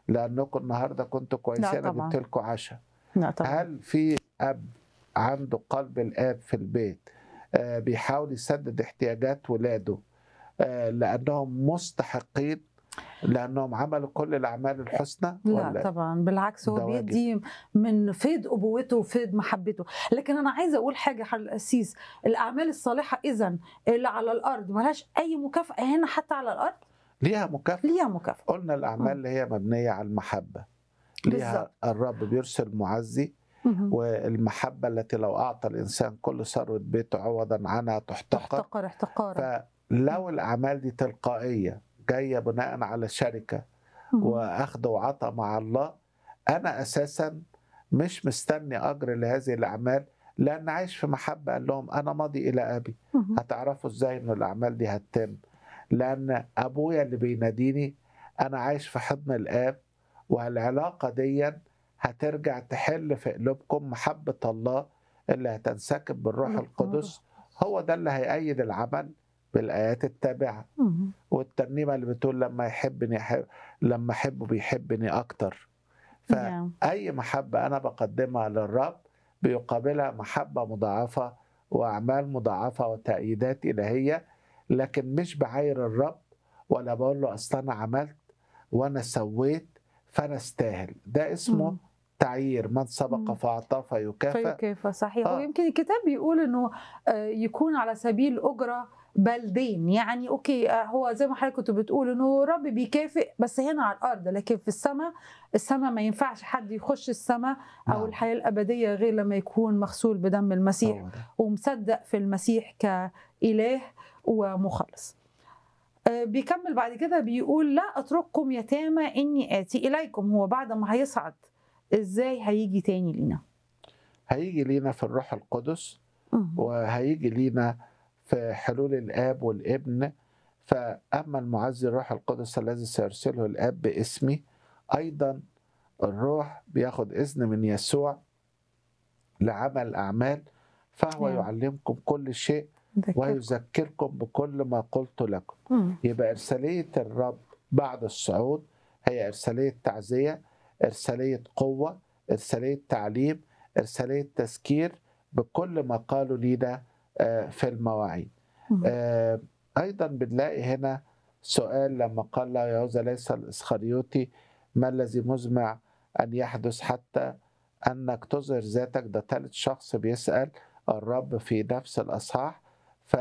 لانكم النهارده كنتوا كويسين انا طبعاً. جبت لكم عشاء لا طبعا هل في اب عنده قلب الاب في البيت آه، بيحاول يسدد احتياجات ولاده آه، لانهم مستحقين لانهم عملوا كل الاعمال الحسنى لا طبعا بالعكس ده هو واجب. بيدي من فيض ابوته وفيض محبته لكن انا عايزه اقول حاجه حل القسيس الاعمال الصالحه اذا اللي على الارض ملهاش اي مكافاه هنا حتى على الارض ليها مكافاه ليها مكافاه قلنا الاعمال اللي هي مبنيه على المحبه ليها بالظبط. الرب بيرسل معزي مهم. والمحبه التي لو اعطى الانسان كل ثروه بيته عوضا عنها تحتقر تحتقر احتقارا فلو الاعمال دي تلقائيه جايه بناء على شركه مهم. واخذ وعطاء مع الله انا اساسا مش مستني اجر لهذه الاعمال لان عايش في محبه قال لهم انا ماضي الى ابي مهم. هتعرفوا ازاي ان الاعمال دي هتتم لان ابويا اللي بيناديني انا عايش في حضن الاب والعلاقه دي هترجع تحل في قلوبكم محبه الله اللي هتنسكب بالروح الله. القدس هو ده اللي هيأيد العمل بالايات التابعه مهم. والترنيمه اللي بتقول لما يحبني يحب لما احبه بيحبني اكتر نعم. فاي محبه انا بقدمها للرب بيقابلها محبه مضاعفه واعمال مضاعفه وتأييدات الهيه لكن مش بعاير الرب ولا بقول له اصل انا عملت وانا سويت فانا استاهل ده اسمه مم. تعيير من سبق مم. فاعطاه فيكافئ فيكافئ صحيح آه. ويمكن الكتاب بيقول انه آه، يكون على سبيل اجره بلدين يعني اوكي آه، هو زي ما حضرتك كنت بتقول انه رب بيكافئ بس هنا على الارض لكن في السماء السماء ما ينفعش حد يخش السماء او نعم. الحياه الابديه غير لما يكون مغسول بدم المسيح هو ده. ومصدق في المسيح كإله ومخلص آه، بيكمل بعد كده بيقول لا أترككم يتامى إني آتي إليكم هو بعد ما هيصعد إزاي هيجي تاني لينا هيجي لينا في الروح القدس مم. وهيجي لينا في حلول الاب والابن فاما المعزي الروح القدس الذي سيرسله الاب باسمي ايضا الروح بياخد اذن من يسوع لعمل اعمال فهو نعم. يعلمكم كل شيء ذكر. ويذكركم بكل ما قلت لكم مم. يبقى ارساليه الرب بعد الصعود هي ارساليه تعزيه ارساليه قوه ارساليه تعليم ارساليه تذكير بكل ما قالوا لينا آه، في المواعيد مم. آه، ايضا بنلاقي هنا سؤال لما قال له يهوذا ليس الاسخريوطي ما الذي مزمع ان يحدث حتى انك تظهر ذاتك ده ثالث شخص بيسال الرب في نفس الاصحاح ف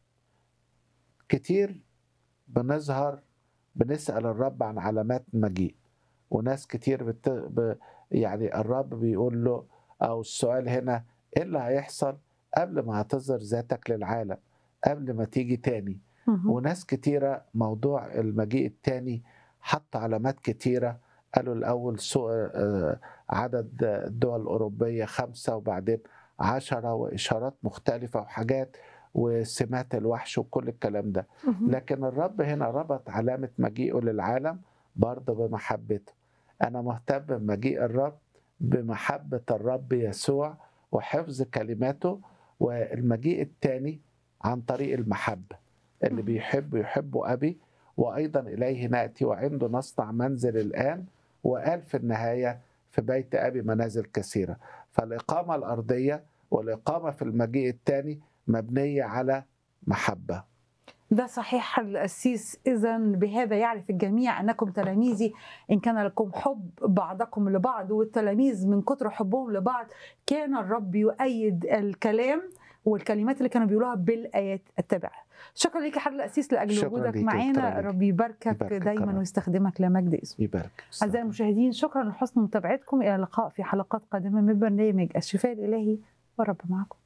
كتير بنظهر بنسال الرب عن علامات مجيء وناس كتير بت... ب... يعني الرب بيقول له او السؤال هنا ايه اللي هيحصل قبل ما هتظهر ذاتك للعالم قبل ما تيجي تاني مم. وناس كتيرة موضوع المجيء التاني حط علامات كتيرة قالوا الأول سوء آه، عدد الدول الأوروبية خمسة وبعدين عشرة وإشارات مختلفة وحاجات وسمات الوحش وكل الكلام ده مم. لكن الرب هنا ربط علامة مجيئه للعالم برضه بمحبته أنا مهتم بمجيء الرب بمحبة الرب يسوع وحفظ كلماته والمجيء الثاني عن طريق المحبة اللي مم. بيحب يحب أبي وأيضا إليه نأتي وعنده نصنع منزل الآن وقال في النهاية في بيت أبي منازل كثيرة فالإقامة الأرضية والإقامة في المجيء الثاني مبنية على محبة ده صحيح القسيس إذا بهذا يعرف الجميع أنكم تلاميذي إن كان لكم حب بعضكم لبعض والتلاميذ من كتر حبهم لبعض كان الرب يؤيد الكلام والكلمات اللي كانوا بيقولوها بالآيات التابعة شكرا لك يا حضرة القسيس لأجل شكراً وجودك ليك، معانا دكتورة ليك. رب يباركك يباركك يا دايما رب. ويستخدمك لمجد اسمه يبارك أعزائي المشاهدين شكرا لحسن متابعتكم إلى اللقاء في حلقات قادمة من برنامج الشفاء الإلهي والرب معكم